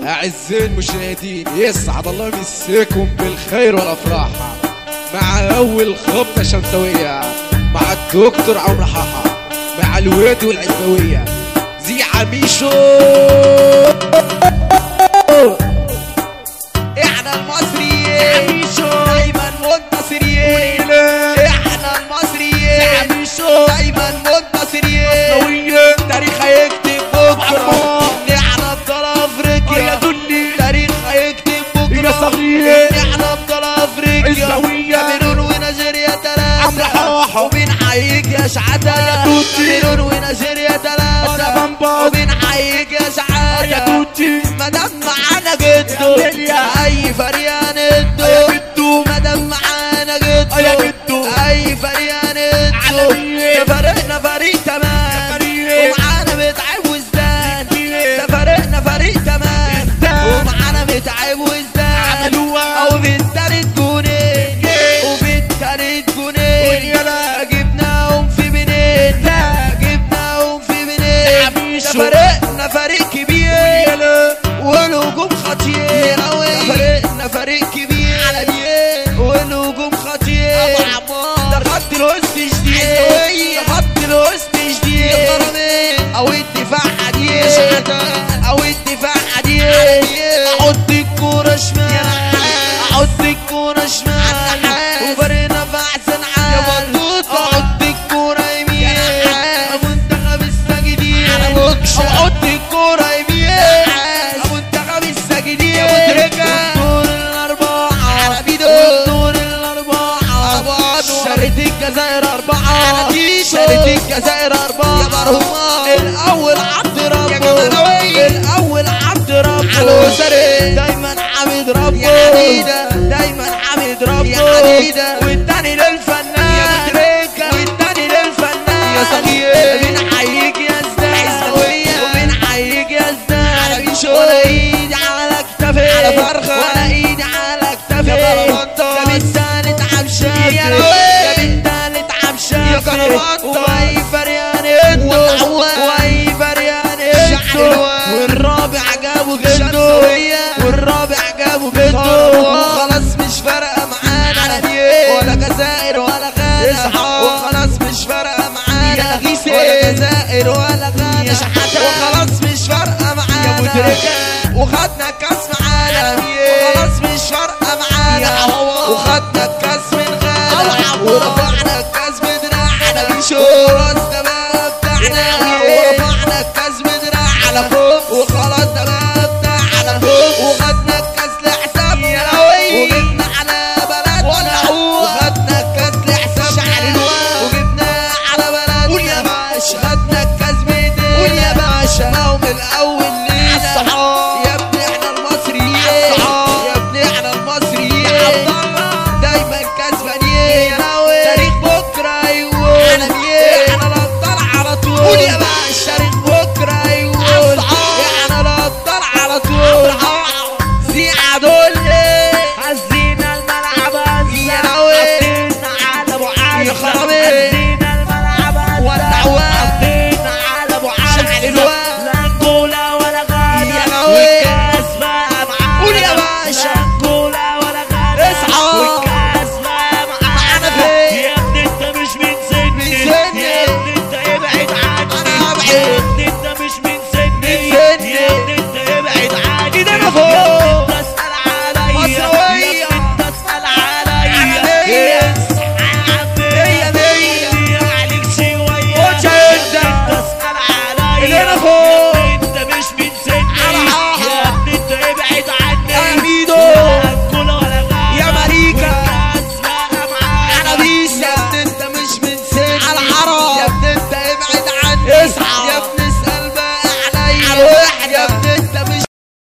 أعزائي المشاهدين يسعد الله مساكم بالخير والأفراح مع أول خبطة شمسوية مع الدكتور عمرو حاحة مع الواد والعزبوية زي عميشو احنا المصريين دايما منتصرين احنا المصريين دايما منتصرين تاريخ هيكتب بكره ان احنا ابطال افريقيا تاريخ هيكتب بكره ان احنا ابطال افريقيا كاميرون ونيجيريا ثلاثه ومين هيجي يا شحاته كاميرون ونيجيريا ثلاثه ومين هيجي يا شحاته ما دام معانا جدو اي فريق ندو ما دام معانا جدو اي فريق ندو ده فريقنا فريق تمام ومعانا متعب وزدان ده فريقنا فريق تمام ومعانا متعب وزدان او بالتالت جونين وبالتالت جونين جبناهم في بنين جبناهم في بنين ده فريقنا فريق كبير والهجوم خطير فريقنا فريق كبير والهجوم خطير ده خط الوسط جديد ده خط الوسط جديد او الدفاع حديد او الدفاع حديد احط الكورة شمال احط الكورة شمال وفريقنا في احسن حال احط الكورة يمين منتخب الساجدين احط الكورة يمين منتخب الساجدين دور الأربعة دور الأربعة شريط الجزائر أربعة شريط الجزائر أربعة الأول عبد ربه الأول عبد ربه دايما حامد ربه دايما حامد ربه والتاني للفنان والتاني للفنان يا صغير مين هيجي يا زدان ومين هيجي يا زدان ولا ايدي على كتفي على فرخة ولا ايدي على كتفي يا بالتالت عبشافي يا بالتالت عبشافي واي فريان انتو واي فريان انتو والرابع جابوا جدو والرابع جابوا جدو وخلاص مش فارقة معانا ولا جزائر ولا غانا وخلاص مش فارقة معانا ولا جزائر ولا غانا وخلاص مش فارقة معانا